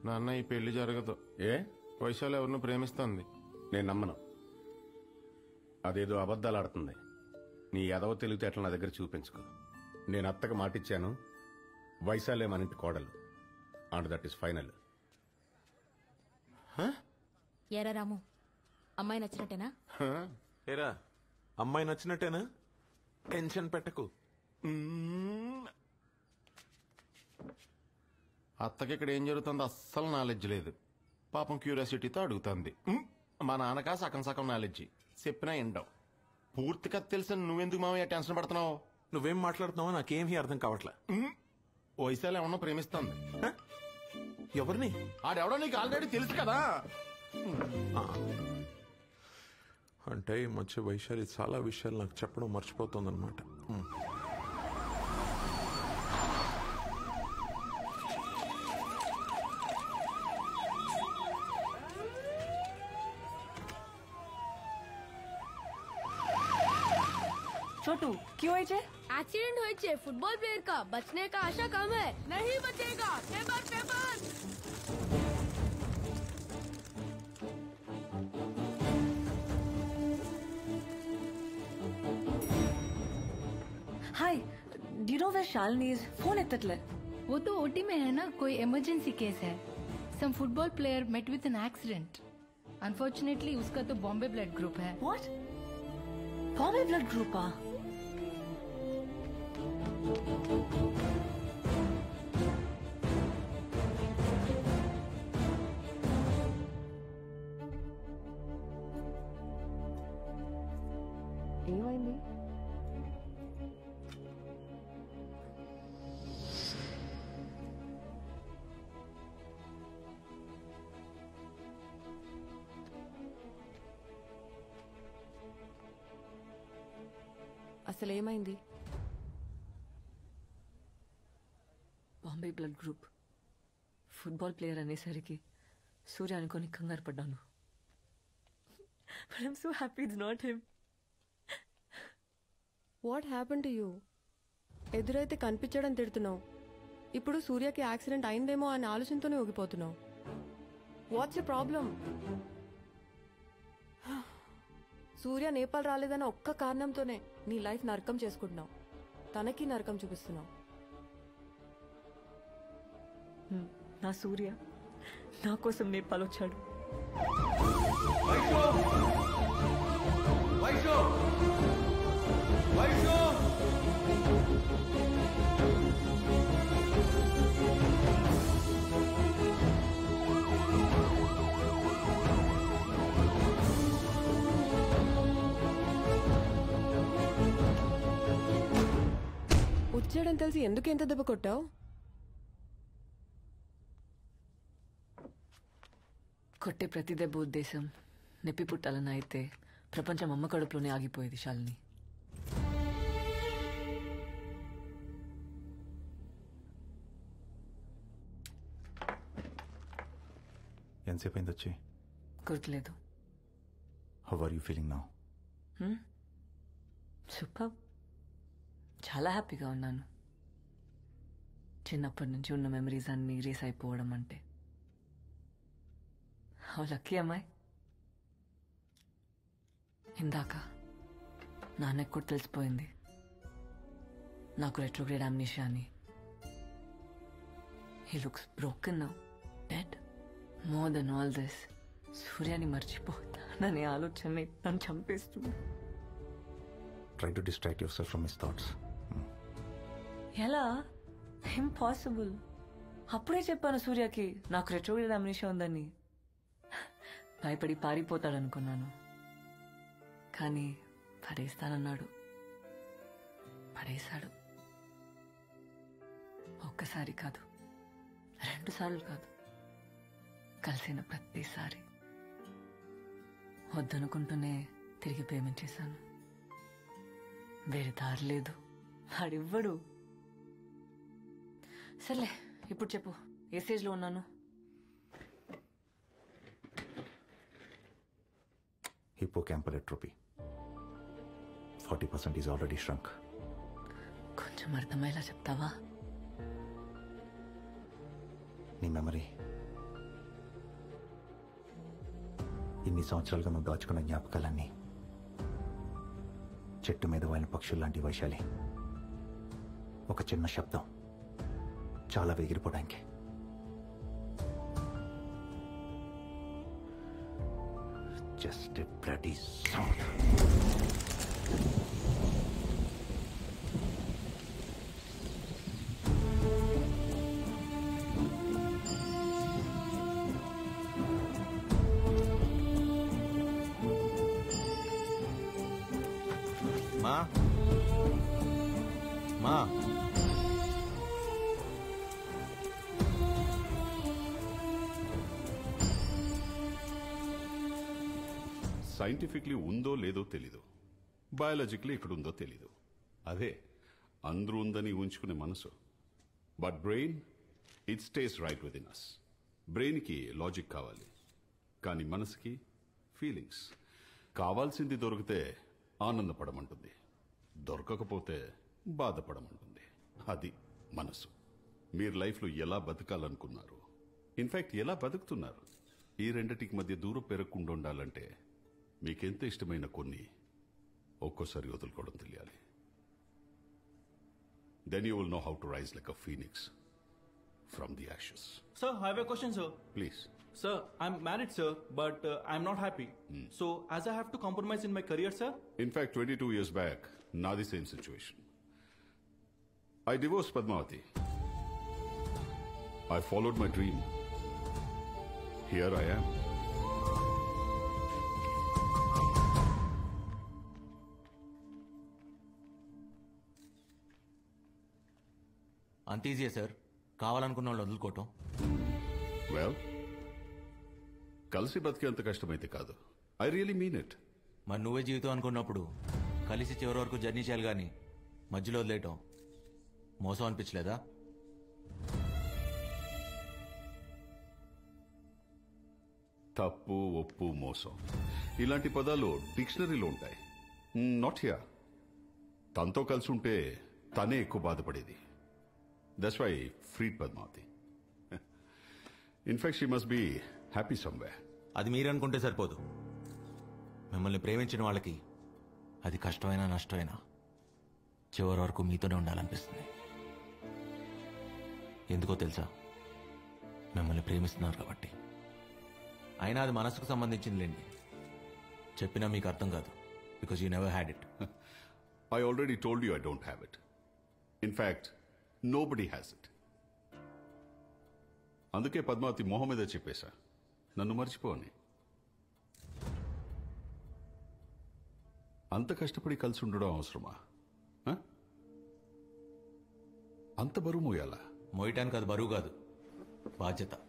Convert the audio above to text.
నాన్న ఈ పెళ్లి జరగదు ఏ వైశాలి ఎవరిని ప్రేమిస్తుంది నేను నమ్మను అదేదో అబద్ధాలు ఆడుతుంది నీ ఎదవ తెలివితేటలు నా దగ్గర చూపించుకో నేను అత్తకు మాటిచ్చాను వైశాలే మన ఇంటి కోడలు అండ్ దట్ ఈస్ ఫైనల్ ఎరా రాము అమ్మాయి నచ్చినట్టేనా ఏరా అమ్మాయి నచ్చినట్టేనా టెన్షన్ పెట్టకు అత్తకి ఇక్కడ ఏం జరుగుతుందో అస్సలు నాలెడ్జ్ లేదు పాపం క్యూరియాసిటీతో అడుగుతుంది ఉమ్, మా నాన్నకా సగం సగం నాలెడ్జ్ చెప్పినా ఎండవు పూర్తిగా తెలిసిన నువ్వెందుకు మామయ్య టెన్షన్ పడుతున్నావు నువ్వేం మాట్లాడుతున్నావో నాకేమీ అర్థం కావట్లే వైశాలి ఏమన్నా ప్రేమిస్తుంది హ? ఎవరిని ఆడెవడో నీకు ఆల్రెడీ తెలుసు కదా ఆ. అంటే ఈ మధ్య వైశాలి చాలా విషయాలు నాకు చెప్పడం మర్చిపోతుందన్నమాట ఉమ్. छोटू क्यों आई जे एक्सीडेंट হয়েছে फुटबॉल प्लेयर का बचने का आशा कम है नहीं बचेगा paper paper hi do know where Shalini is phone ఎత్తట్లే वो तो ओटी में है ना कोई इमरजेंसी केस है some football player met with an accident unfortunately उसका तो बॉम्बे ब्लड ग्रुप है व्हाट బాంబే బ్లడ్ గ్రూపా ఏమైంది అసలు ఏమైంది Bombay blood group football player అనేసరికి సూర్య అనుకొని కంగారు పడ్డాను but I'm so happy it's not him what happen to you ఎదురైతే కనిపించడం తిడుతున్నావు ఇప్పుడు సూర్యకి యాక్సిడెంట్ అయిందేమో అనే ఆలోచనతోనే ఊగిపోతున్నావు what's a problem Surya Nepal రాలేదన్న ఒక్క కారణంతోనే నీ లైఫ్ నరకం చేసుకుంటున్నావు తనకి నరకం చూపిస్తున్నావు నా సూర్య నా కోసం నేపాల్ వచ్చాడు వచ్చాడని తెలిసి ఎందుకు ఎంత దెబ్బ కొట్టావు కొట్టే ప్రతి దెబ్బ ఉద్దేశం నొప్పి పుట్టాలని అయితే ప్రపంచం అమ్మ కడుపులోనే ఆగిపోయేది శాలిని ఎంతసేపు అయింది వచ్చి గుర్తులేదు how are you feeling now super చాలా హ్యాపీగా ఉన్నాను చిన్నప్పటి నుంచి ఉన్న మెమరీస్ అన్ని రేస్ అయిపోవడం అంటే హౌ లక్కీ అమ్మాయి ఇందాక నాన్నకు కూడా తెలిసిపోయింది నాకు రెట్రోగ్రేడ్ అమ్నిషియా అని he looks broken now dead more than all this సూర్యాని మర్చిపోతాననే ఆలోచన నన్ను చంపేస్తుంది try to distract yourself from his thoughts ఎలా ఇంపాసిబుల్ అప్పుడే చెప్పాను సూర్యకి నాకు రెట్రోగ్రేడ్ అమ్నిషా ఉందని భయపడి పారిపోతాడనుకున్నాను కానీ పడేస్తానన్నాడు పడేశాడు ఒక్కసారి కాదు రెండు సార్లు కాదు కలిసిన ప్రతిసారి వద్దనుకుంటూనే తిరిగి ప్రేమించేశాను వేరే దారి లేదు వాడివ్వడు సర్లే ఇప్పుడు చెప్పు ఏ స్టేజ్లో ఉన్నాను hippo క్యాంపలెట్రోపీ forty percent is already ష్రంక్ కొంచెం అర్థమయ్యేలా చెప్తావా నీ మెమరీ ఇన్ని సంవత్సరాలుగా నువ్వు దాచుకున్న జ్ఞాపకాలన్నీ చెట్టు మీద వాలిన పక్షులు లాంటి వైశాలి ఒక చిన్న శబ్దం చాలా వెగిరిపోవడానికి జస్ట్ బ్లడీ సౌండ్ మా మా సైంటిఫిక్లీ ఉందో లేదో తెలీదు బయాలజిక్లీ ఇక్కడ ఉందో తెలీదు అదే అందరూ ఉందని ఉంచుకునే మనసు but brain it stays right with in us బ్రెయిన్కి లాజిక్ కావాలి కానీ మనసుకి ఫీలింగ్స్ కావాల్సింది దొరికితే ఆనందపడమంటుంది దొరకకపోతే బాధపడమంటుంది అది మనసు మీరు లైఫ్లో ఎలా బతకాలనుకున్నారు ఇన్ఫాక్ట్ ఎలా బతుకుతున్నారు ఈ రెండిటికి మధ్య దూరం పెరగకుండా ఉండాలంటే మీకెంత ఇష్టమైన కొన్ని ఒక్కోసారి వదులుకోవడం తెలియాలి then you will know how to rise like a phoenix from the ashes Sir, I have a question, sir. Please Sir, I'm married, sir, but uh, I'm not happy. So, as I have to compromise in my career, sir, in fact twenty two years back నాది same situation I divorce Padmavathi I followed my dream here I am అంత ఈజీయే sir కావాలనుకున్న వాళ్ళు వదులుకోవటం well కలిసి బతికేంత కష్టమైతే కాదు I really mean it మరి నువ్వే జీవితం అనుకున్నప్పుడు కలిసి చివరి వరకు జర్నీ చేయాలి కానీ మధ్యలో వదిలేయటం మోసం అనిపించలేదా తప్పు ఒప్పు మోసం ఇలాంటి పదాలు డిక్షనరీలో ఉంటాయి నాట్ హియర్ తనతో కలిసి ఉంటే తనే ఎక్కువ బాధపడేది that's why freed Padmavathi in fact she must be happy someway అది మీరు అనుకుంటే సరిపోదు మిమ్మల్ని ప్రేమించిన వాళ్ళకి అది కష్టమైనా నష్టమైనా చివరి వరకు మీతోనే ఉండాలనిపిస్తుంది ఎందుకో తెలుసా మిమ్మల్ని ప్రేమిస్తున్నారు కాబట్టి అయినా అది మనసుకు సంబంధించింది లేండి చెప్పినా మీకు అర్థం కాదు because you never had it I already told you I don't have it in fact nobody has it అందుకే పద్మావతి మొహం మీద చెప్పేశా నన్ను మర్చిపోని అంత కష్టపడి కలిసి ఉండడం అవసరమా ఆ? అంత బరువు మోయాలా మోయటానికి అది బరువు కాదు బాధ్యత